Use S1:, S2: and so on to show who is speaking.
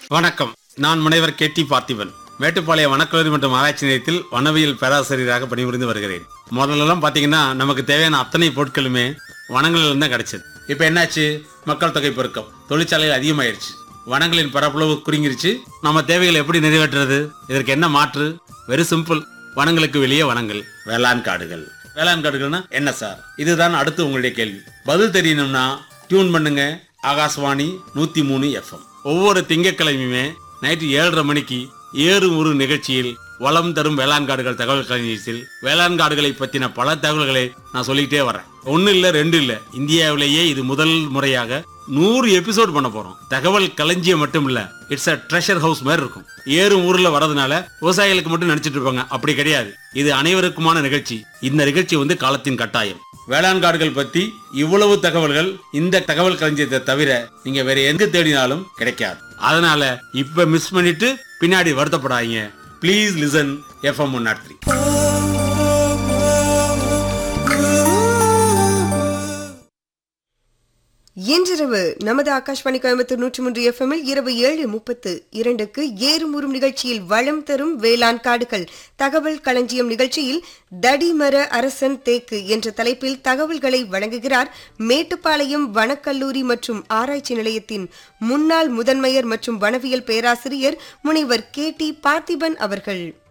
S1: வணக்கம் நான் முனைவர் கே டி பார்த்திபன் மேட்டுப்பாளையம் வனக்கல்லூரி மற்றும் ஆராய்ச்சி நிலையத்தில் வனவியல் பேராசிரியராக பணிபுரிந்து வருகிறேன் முதல்லலாம் பாத்தீங்கன்னா நமக்கு தேவையான அத்தனை பொருட்களுமே வனங்களில் தான் கிடைச்சது இப்போ என்னாச்சு மக்கள் தொகை பெருக்கம் தொழிற்சாலைகள் அதிகமாயிருச்சு வனங்களின் பரப்பளவு குறுங்கிருச்சு நம்ம தேவைகளை எப்படி நிறைவேற்றுறது இதற்கு என்ன மாற்று வெரி சிம்பிள் வனங்களுக்கு வெளியே வனங்கள் வேளாண் காடுகள் வேளாண் காடுகள்னா என்ன சார் இதுதான் அடுத்து உங்களுடைய கேள்வி பதில் தெரியணும்னா டியூன் பண்ணுங்க ஆகாஷ்வாணி நூத்தி மூணு எஃப்எம் ஒவ்வொரு திங்கட்கிழமையுமே நைட்டு ஏழரை மணிக்கு ஏறு ஒரு நிகழ்ச்சியில் வளம் தரும் வேளாண் காடுகள் தகவல் களஞ்சியத்தில் வேளாண் காடுகளை பத்தின பல தகவல்களை நான் சொல்லிக்கிட்டே வரேன் ஒன்னு இல்ல ரெண்டு இல்ல இந்தியாவிலேயே இது முதல் முறையாக நூறு எபிசோட் பண்ண போறோம் தகவல் களஞ்சியம் மட்டும் இல்ல இட்ஸ் அ ட்ரெஷர் ஹவுஸ் மாதிரி இருக்கும் ஏறும் ஊர்ல வரதுனால விவசாயிகளுக்கு மட்டும் நினைச்சிட்டு இருப்பாங்க அப்படி கிடையாது இது அனைவருக்குமான நிகழ்ச்சி இந்த நிகழ்ச்சி வந்து காலத்தின் கட்டாயம் வேளாண் காடுகள் பத்தி இவ்வளவு தகவல்கள் இந்த தகவல் களஞ்சியத்தை தவிர நீங்க வேற எங்க தேடினாலும் கிடைக்காது அதனால இப்ப மிஸ் பண்ணிட்டு பின்னாடி வருத்தப்படாதீங்க please listen FM one nought three
S2: இன்றிரவு நமது ஆகாஷ்வாணி கோயம்புத்தூர் நூற்றி மூன்று எஃப்எம்மில் இரவு ஏழு முப்பத்து இரண்டுக்கு ஏறும் உறும் நிகழ்ச்சியில் வளம் தரும் வேளாண் காடுகள் தகவல் களஞ்சியம் நிகழ்ச்சியில் தடிமர அரசன் தேக்கு என்ற தலைப்பில் தகவல்களை வழங்குகிறார் மேட்டுப்பாளையம் வனக்கல்லூரி மற்றும் ஆராய்ச்சி நிலையத்தின் முன்னாள் முதன்மையர் மற்றும் வனவியல் பேராசிரியர் முனைவர் கே டி பார்த்திபன் அவர்கள்